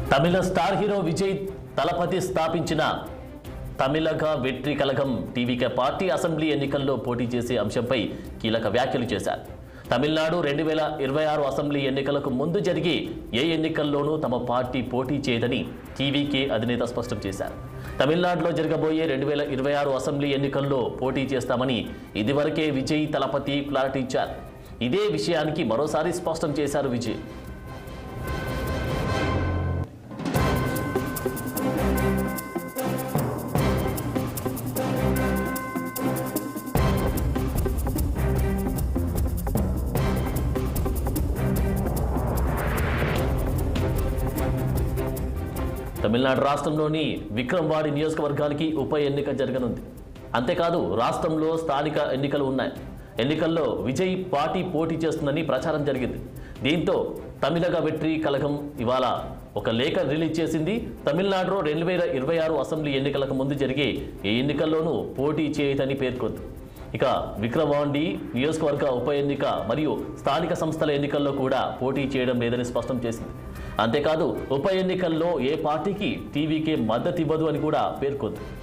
తమిళ star hero Vijay Thalapathy స్థాపించిన Tamilaga Vettri Kazhagam TVK party assembly ఎన్నికల్లో పోటీ చేసే అంశంపై కీలక వ్యాఖ్యలు చేశారు తమిళనాడు రెండు వేల ఇరవై ఆరు అసెంబ్లీ ఎన్నికలకు ముందు జరిగే ఏ ఎన్నికల్లోనూ తమ పార్టీ పోటీ చేయదని టీవీకే అధినేత స్పష్టం చేశారు తమిళనాడులో జరగబోయే రెండు వేల ఇరవై ఆరు అసెంబ్లీ ఎన్నికల్లో పోటీ చేస్తామని ఇదివరకే విజయ్ తలపతి క్లారిటీ ఇచ్చారు ఇదే విషయానికి మరోసారి స్పష్టం చేశారు విజయ్ తమిళనాడు రాష్ట్రంలోని విక్రమ్వాడి నియోజకవర్గానికి ఉప ఎన్నిక జరగనుంది అంతేకాదు రాష్ట్రంలో స్థానిక ఎన్నికలు ఉన్నాయి ఎన్నికల్లో విజయ్ పార్టీ పోటీ చేస్తుందని ప్రచారం జరిగింది దీంతో తమిళగ వెట్రి కలగం ఇవాళ ఒక లేఖ రిలీజ్ చేసింది తమిళనాడులో రెండు వేల ఇరవై ఆరు అసెంబ్లీ ఎన్నికలకు ముందు జరిగే ఈ ఎన్నికల్లోనూ పోటీ చేయదని పేర్కొంది ఇక విక్రవాండి నియోజకవర్గ ఉప ఎన్నిక మరియు స్థానిక సంస్థల ఎన్నికల్లో కూడా పోటీ చేయడం లేదని స్పష్టం చేసింది అంతేకాదు ఉప ఎన్నికల్లో ఏ పార్టీకి టీవీకే మద్దతు ఇవ్వదు అని కూడా పేర్కొంది